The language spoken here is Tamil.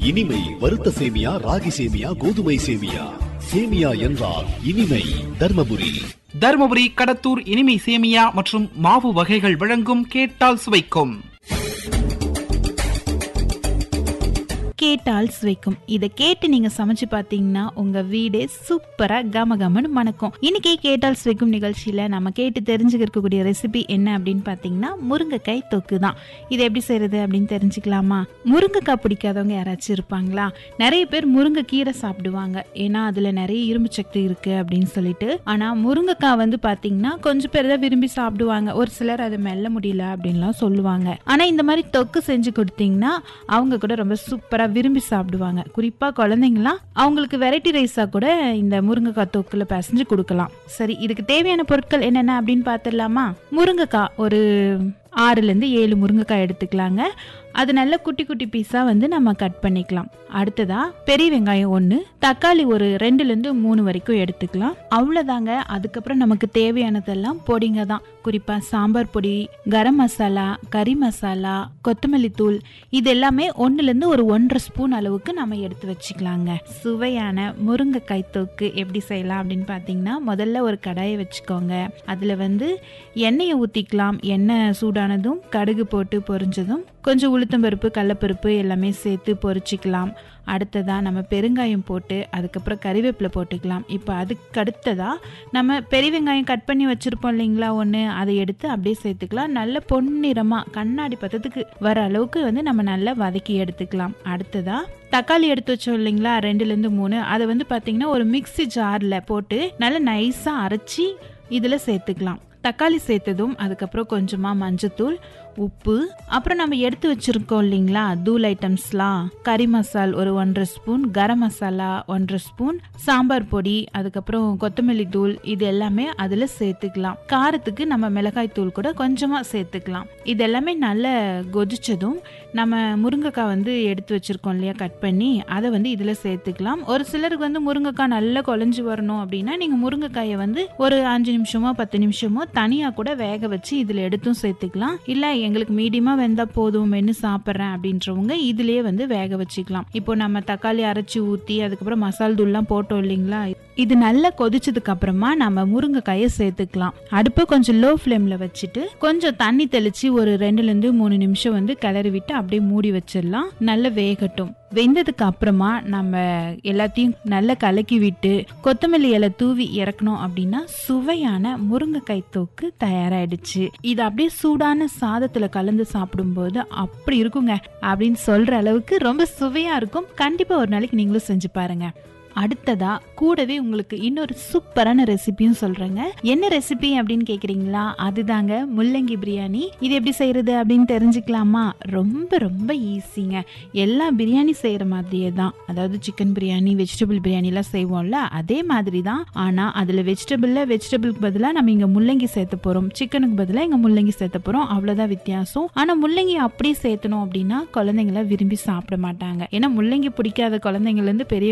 இனிமை வறுத்த சேமியா ராகி சேமியா கோதுமை சேமியா சேமியா என்றால் இனிமை தர்மபுரி தருமபுரி கடத்தூர் இனிமை சேமியா மற்றும் மாவு வகைகள் வழங்கும் கேட்டால் சுவைக்கும் கேட்டால் சுவைக்கும் இதை கேட்டு நீங்க சமைச்சு பார்த்தீங்கன்னா உங்க வீடே சூப்பரா கம கமன்னு மணக்கும் இன்னைக்கு கேட்டால் சுவைக்கும் நிகழ்ச்சியில நம்ம கேட்டு தெரிஞ்சுக்கக்கூடிய ரெசிபி என்ன அப்படின்னு பார்த்தீங்கன்னா முருங்கைக்காய் தொக்கு தான் இது எப்படி செய்யறது அப்படின்னு தெரிஞ்சுக்கலாமா முருங்கைக்காய் பிடிக்காதவங்க யாராச்சும் இருப்பாங்களா நிறைய பேர் முருங்கைக்கீரை சாப்பிடுவாங்க ஏன்னா அதுல நிறைய இரும்பு சக்தி இருக்கு அப்படின்னு சொல்லிட்டு ஆனா முருங்கைக்காய் வந்து பாத்தீங்கன்னா கொஞ்சம் பேர் தான் விரும்பி சாப்பிடுவாங்க ஒரு சிலர் அதை மெல்ல முடியல அப்படின்லாம் சொல்லுவாங்க ஆனா இந்த மாதிரி தொக்கு செஞ்சு கொடுத்தீங்கன்னா அவங்க கூட ரொம்ப சூப்பரா விரும்பி சாப்பிடுவாங்க குறிப்பா குழந்தைங்களாம் அவங்களுக்கு வெரைட்டி ரைஸா கூட இந்த முருங்கைக்காய் தொக்குல பிசைஞ்சு கொடுக்கலாம் சரி இதுக்கு தேவையான பொருட்கள் என்னென்ன அப்படின்னு பார்த்துடலாமா முருங்கைக்காய் ஒரு ஆறுலேருந்து ஏழு முருங்கைக்காய் எடுத்துக்கலாங்க அது நல்ல குட்டி குட்டி பீஸாக வந்து நம்ம கட் பண்ணிக்கலாம் அடுத்ததா பெரிய வெங்காயம் ஒன்று தக்காளி ஒரு ரெண்டுலேருந்து மூணு வரைக்கும் எடுத்துக்கலாம் அவ்வளோதாங்க அதுக்கப்புறம் நமக்கு தேவையானதெல்லாம் பொடிங்க தான் குறிப்பாக சாம்பார் பொடி கரம் மசாலா கறி மசாலா கொத்தமல்லி தூள் இது எல்லாமே ஒன்றுலேருந்து ஒரு ஒன்றரை ஸ்பூன் அளவுக்கு நம்ம எடுத்து வச்சுக்கலாங்க சுவையான முருங்கைக்காய் தொக்கு எப்படி செய்யலாம் அப்படின்னு பார்த்தீங்கன்னா முதல்ல ஒரு கடாயை வச்சுக்கோங்க அதில் வந்து எண்ணெயை ஊற்றிக்கலாம் எண்ணெய் சூடானதும் கடுகு போட்டு பொரிஞ்சதும் கொஞ்சம் உளுத்தம்பருப்பு கடலப்பருப்பு எல்லாமே சேர்த்து பொரிச்சிக்கலாம் அடுத்ததாக நம்ம பெருங்காயம் போட்டு அதுக்கப்புறம் கறிவேப்பிலை போட்டுக்கலாம் இப்போ அதுக்கு அடுத்ததாக நம்ம பெரிய வெங்காயம் கட் பண்ணி வச்சுருப்போம் இல்லைங்களா ஒன்று அதை எடுத்து அப்படியே சேர்த்துக்கலாம் நல்ல பொன்னிறமாக கண்ணாடி பதத்துக்கு வர அளவுக்கு வந்து நம்ம நல்லா வதக்கி எடுத்துக்கலாம் அடுத்ததாக தக்காளி எடுத்து வச்சோம் இல்லைங்களா ரெண்டுலேருந்து மூணு அதை வந்து பார்த்திங்கன்னா ஒரு மிக்ஸி ஜாரில் போட்டு நல்லா நைஸாக அரைச்சி இதில் சேர்த்துக்கலாம் தக்காளி சேர்த்ததும் அதுக்கப்புறம் கொஞ்சமாக மஞ்சத்தூள் உப்பு அப்புறம் நம்ம எடுத்து வச்சிருக்கோம் இல்லைங்களா தூள் ஐட்டம்ஸ்லாம் கறி மசால் ஒரு ஒன்றரை ஸ்பூன் கரம் மசாலா ஒன்றரை ஸ்பூன் சாம்பார் பொடி அதுக்கப்புறம் கொத்தமல்லி தூள் இது எல்லாமே அதில் சேர்த்துக்கலாம் காரத்துக்கு நம்ம மிளகாய் தூள் கூட கொஞ்சமாக சேர்த்துக்கலாம் இது எல்லாமே நல்லா கொதிச்சதும் நம்ம முருங்கைக்காய் வந்து எடுத்து வச்சிருக்கோம் இல்லையா கட் பண்ணி அதை வந்து இதில் சேர்த்துக்கலாம் ஒரு சிலருக்கு வந்து முருங்கைக்காய் நல்லா குழஞ்சி வரணும் அப்படின்னா நீங்கள் முருங்கைக்காயை வந்து ஒரு அஞ்சு நிமிஷமோ பத்து நிமிஷமோ தனியாக கூட வேக வச்சு இதில் எடுத்தும் சேர்த்துக்கலாம் இல்லை எங்களுக்கு மீடியமாக வெந்தால் போதும் மென்று சாப்பிட்றேன் அப்படின்றவங்க இதுலேயே வந்து வேக வச்சுக்கலாம் இப்போ நம்ம தக்காளி அரைச்சி ஊற்றி அதுக்கப்புறம் மசால் தூள்லாம் போட்டோம் இல்லைங்களா இது நல்லா கொதிச்சதுக்கு அப்புறமா நம்ம முருங்கைக்காயை சேர்த்துக்கலாம் அடுப்பை கொஞ்சம் லோ ஃப்ளேமில் வச்சுட்டு கொஞ்சம் தண்ணி தெளித்து ஒரு ரெண்டுலேருந்து மூணு நிமிஷம் வந்து கிளறி விட்டு அப்படியே மூடி வச்சிடலாம் நல்லா வேகட்டும் வெந்ததுக்கு அப்புறமா நம்ம எல்லாத்தையும் நல்லா கலக்கி விட்டு கொத்தமல்லி இலை தூவி இறக்கணும் அப்படின்னா சுவையான முருங்கைக்காய் தொக்கு தயாராயிடுச்சு இது அப்படியே சூடான சாதத்துல கலந்து சாப்பிடும்போது அப்படி இருக்குங்க அப்படின்னு சொல்ற அளவுக்கு ரொம்ப சுவையா இருக்கும் கண்டிப்பா ஒரு நாளைக்கு நீங்களும் செஞ்சு பாருங்க அடுத்ததா கூடவே உங்களுக்கு இன்னொரு சூப்பரான ரெசிபியும் சொல்றேங்க என்ன ரெசிபி அப்படின்னு கேக்குறீங்களா அதுதாங்க முள்ளங்கி பிரியாணி இது எப்படி செய்யறது அப்படின்னு தெரிஞ்சுக்கலாமா ரொம்ப ரொம்ப ஈஸிங்க எல்லா பிரியாணி செய்யற மாதிரியே தான் அதாவது சிக்கன் பிரியாணி வெஜிடபிள் பிரியாணி எல்லாம் செய்வோம்ல அதே மாதிரி தான் ஆனா அதுல வெஜிடபிள்ல வெஜிடபிளுக்கு பதிலாக நம்ம இங்க முள்ளங்கி சேர்த்த போறோம் சிக்கனுக்கு பதிலாக இங்க முள்ளங்கி சேர்த்த போறோம் அவ்வளவுதான் வித்தியாசம் ஆனா முள்ளங்கி அப்படியே சேர்த்தணும் அப்படின்னா குழந்தைங்கள விரும்பி சாப்பிட மாட்டாங்க ஏன்னா முள்ளங்கி பிடிக்காத குழந்தைங்கள்ல இருந்து பெரிய